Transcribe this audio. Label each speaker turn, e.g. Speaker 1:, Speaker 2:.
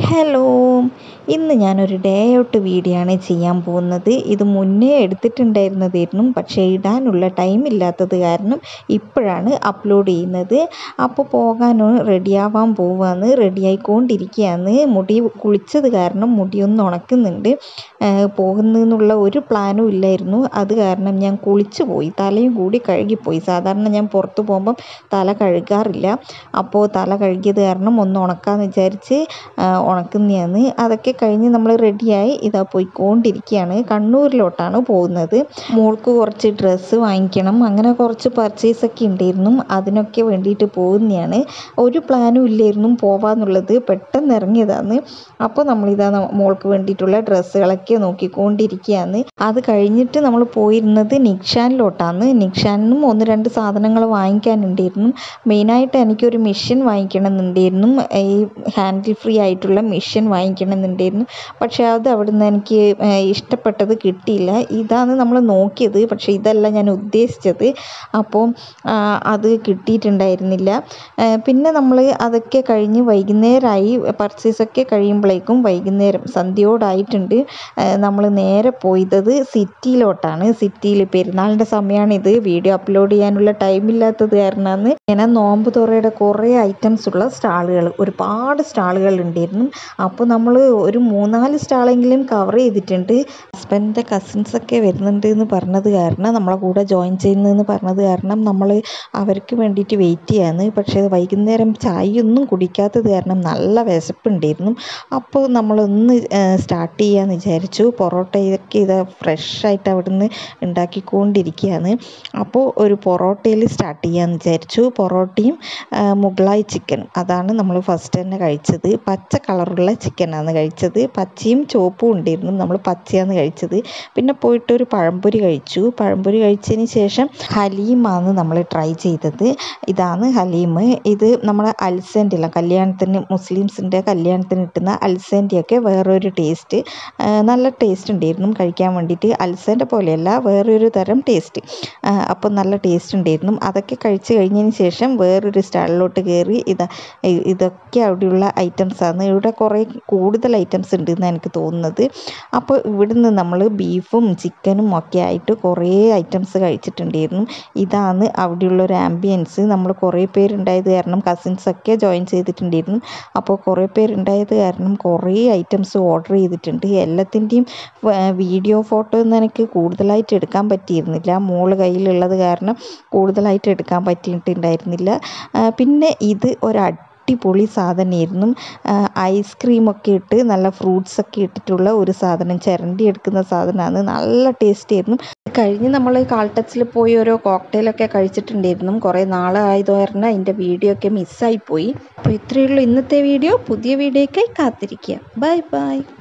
Speaker 1: hello ഇന്ന് ഞാനൊരു day out video ആണ് ചെയ്യാൻ പോകുന്നത് ഇത് മുന്നേ എടുത്തിട്ടുണ്ടായിരുന്നതായിരുന്നു പക്ഷേ ഇടാനുള്ള ടൈം ഇല്ലാത്തത് കാരണം ഇപ്പോഴാണ് അപ്ലോഡ് ചെയ്യുന്നത് അപ്പോൾ പോകാനോ റെഡിയാവാൻ പോവാന്ന് റെഡിയായിക്കൊണ്ടിരിക്കുകയാണ് മുടി കുളിച്ചത് കാരണം മുടിയൊന്ന് ഉണക്കുന്നുണ്ട് പോകുന്നതെന്നുള്ള ഒരു പ്ലാനും ഇല്ലായിരുന്നു അത് കാരണം ഞാൻ കുളിച്ചു പോയി തലയും കൂടി കഴുകിപ്പോയി സാധാരണ ഞാൻ പുറത്ത് പോകുമ്പം തല കഴുകാറില്ല അപ്പോൾ തല കഴുകിയത് കാരണം ഒന്ന് ഉണക്കാമെന്ന് വിചാരിച്ച് ഉണക്കുന്നതാണ് അതൊക്കെ കഴിഞ്ഞ് നമ്മൾ റെഡിയായി ഇതാ പോയിക്കൊണ്ടിരിക്കുകയാണ് കണ്ണൂരിലോട്ടാണ് പോകുന്നത് മോൾക്ക് കുറച്ച് ഡ്രസ്സ് വാങ്ങിക്കണം അങ്ങനെ കുറച്ച് പർച്ചേസ് ഒക്കെ ഉണ്ടായിരുന്നു അതിനൊക്കെ വേണ്ടിയിട്ട് പോകുന്നതാണ് ഒരു പ്ലാനും ഇല്ലായിരുന്നു പോവാന്നുള്ളത് പെട്ടെന്ന് ഇറങ്ങിയതാണ് അപ്പോൾ നമ്മളിതാ മോൾക്ക് വേണ്ടിയിട്ടുള്ള ഡ്രസ്സുകളൊക്കെ നോക്കിക്കൊണ്ടിരിക്കുകയാണ് അത് കഴിഞ്ഞിട്ട് നമ്മൾ പോയിരുന്നത് നിക്ഷാനിലോട്ടാണ് നിക്ഷാനിലും ഒന്ന് രണ്ട് സാധനങ്ങൾ വാങ്ങിക്കാനുണ്ടായിരുന്നു മെയിനായിട്ട് എനിക്കൊരു മെഷീൻ വാങ്ങിക്കണമെന്നുണ്ടായിരുന്നു ഈ ഹാൻഡിൽ ഫ്രീ ആയിട്ടുള്ള മെഷീൻ വാങ്ങിക്കണമെന്നുണ്ടായിരുന്നു പക്ഷേ അത് അവിടുന്ന് എനിക്ക് ഇഷ്ടപ്പെട്ടത് കിട്ടിയില്ല ഇതാണ് നമ്മൾ നോക്കിയത് പക്ഷേ ഇതല്ല ഞാൻ ഉദ്ദേശിച്ചത് അപ്പോൾ അത് കിട്ടിയിട്ടുണ്ടായിരുന്നില്ല പിന്നെ നമ്മൾ അതൊക്കെ കഴിഞ്ഞ് വൈകുന്നേരമായി പർച്ചേസൊക്കെ കഴിയുമ്പോഴേക്കും വൈകുന്നേരം സന്ധ്യയോടായിട്ടുണ്ട് നമ്മൾ നേരെ പോയത് സിറ്റിയിലോട്ടാണ് സിറ്റിയിൽ പെരുന്നാളിൻ്റെ സമയമാണിത് വീഡിയോ അപ്ലോഡ് ചെയ്യാനുള്ള ടൈമില്ലാത്തത് കാരണമാണ് ഇങ്ങനെ നോമ്പ് തുറയുടെ കുറേ ഐറ്റംസ് ഉള്ള സ്റ്റാളുകൾ ഒരുപാട് സ്റ്റാളുകൾ ഉണ്ടായിരുന്നു അപ്പോൾ നമ്മൾ ഒരു മൂന്നാല് സ്റ്റാളെങ്കിലും കവർ ചെയ്തിട്ടുണ്ട് ഹസ്ബൻഡിൻ്റെ കസിൻസൊക്കെ വരുന്നുണ്ട് എന്ന് പറഞ്ഞത് കാരണം നമ്മളെ കൂടെ ജോയിൻ ചെയ്യുന്നതെന്ന് പറഞ്ഞത് കാരണം നമ്മൾ അവർക്ക് വേണ്ടിയിട്ട് വെയിറ്റ് ചെയ്യാണ് പക്ഷേ വൈകുന്നേരം ചായയൊന്നും കുടിക്കാത്തത് കാരണം നല്ല വിശപ്പുണ്ടായിരുന്നു അപ്പോൾ നമ്മളൊന്ന് സ്റ്റാർട്ട് ചെയ്യാമെന്ന് വിചാരിച്ചു പൊറോട്ടയൊക്കെ ഇത് ഫ്രഷായിട്ട് അവിടുന്ന് ഉണ്ടാക്കിക്കൊണ്ടിരിക്കുകയാണ് അപ്പോൾ ഒരു പൊറോട്ടയിൽ സ്റ്റാർട്ട് ചെയ്യാമെന്ന് വിചാരിച്ചു പൊറോട്ടയും മുഗളായി ചിക്കൻ അതാണ് നമ്മൾ ഫസ്റ്റ് തന്നെ കഴിച്ചത് പച്ച കളറുള്ള ചിക്കനാണ് കഴിച്ചത് പച്ചയും ചുവപ്പും ഉണ്ടായിരുന്നു നമ്മൾ പച്ചയാണ് കഴിച്ചത് പിന്നെ പോയിട്ട് ഒരു പഴംപൊരി കഴിച്ചു പഴംപൊരി കഴിച്ചതിന് ശേഷം ഹലീമാണ് നമ്മൾ ട്രൈ ചെയ്തത് ഇതാണ് ഹലീം ഇത് നമ്മുടെ അൽസൻ്റെ അല്ല കല്യാണത്തിന് മുസ്ലിംസിൻ്റെ കല്യാണത്തിന് കിട്ടുന്ന അൽസൻ്റെയൊക്കെ വേറൊരു ടേസ്റ്റ് നല്ല ടേസ്റ്റ് ഉണ്ടായിരുന്നു കഴിക്കാൻ വേണ്ടിയിട്ട് അൽസൻ്റെ പോലെയല്ല വേറൊരു തരം ടേസ്റ്റ് അപ്പോൾ നല്ല ടേസ്റ്റ് ഉണ്ടായിരുന്നു അതൊക്കെ കഴിച്ച് കഴിഞ്ഞതിന് ശേഷം വേറൊരു സ്റ്റാളിലോട്ട് കയറി ഇതാ ഇതൊക്കെ അവിടെയുള്ള ഐറ്റംസാണ് ഇവിടെ കുറേ കൂടുതൽ ഐറ്റംസ് ഉണ്ടെന്ന് എനിക്ക് തോന്നുന്നത് അപ്പോൾ ഇവിടുന്ന് നമ്മൾ ബീഫും ചിക്കനും ഒക്കെ ആയിട്ട് കുറേ ഐറ്റംസ് കഴിച്ചിട്ടുണ്ടായിരുന്നു ഇതാണ് അവിടെയുള്ള ഒരു ആംബിയൻസ് നമ്മൾ കുറേ പേരുണ്ടായത് കാരണം കസിൻസൊക്കെ ജോയിൻ ചെയ്തിട്ടുണ്ടായിരുന്നു അപ്പോൾ കുറേ പേരുണ്ടായത് കാരണം കുറേ ഐറ്റംസ് ഓർഡർ ചെയ്തിട്ടുണ്ട് എല്ലാത്തിൻ്റെയും വീഡിയോ ഫോട്ടോ ഒന്നും എനിക്ക് കൂടുതലായിട്ട് എടുക്കാൻ പറ്റിയിരുന്നില്ല മോള് കയ്യിലുള്ളത് കാരണം കൂടുതലായിട്ട് എടുക്കാൻ പറ്റിയിട്ടുണ്ടായിരുന്നില്ല പിന്നെ ഇത് ഒരു അടിപൊളി സാധനമായിരുന്നു ഐസ്ക്രീമൊക്കെ ഇട്ട് നല്ല ഫ്രൂട്ട്സൊക്കെ ഇട്ടിട്ടുള്ള ഒരു സാധനം ചിരണ്ടി എടുക്കുന്ന സാധനമാണ് നല്ല ടേസ്റ്റ് ആയിരുന്നു കഴിഞ്ഞ് നമ്മൾ കാൽട്ടക്സിൽ പോയി ഓരോ കോക്ടെയിലൊക്കെ കഴിച്ചിട്ടുണ്ടായിരുന്നു കുറേ നാളായത് കാരണം അതിൻ്റെ വീഡിയോ ഒക്കെ മിസ്സായിപ്പോയി അപ്പോൾ ഇത്രയേ ഉള്ളൂ ഇന്നത്തെ വീഡിയോ പുതിയ വീഡിയോയ്ക്കായി കാത്തിരിക്കുക ബൈ ബൈ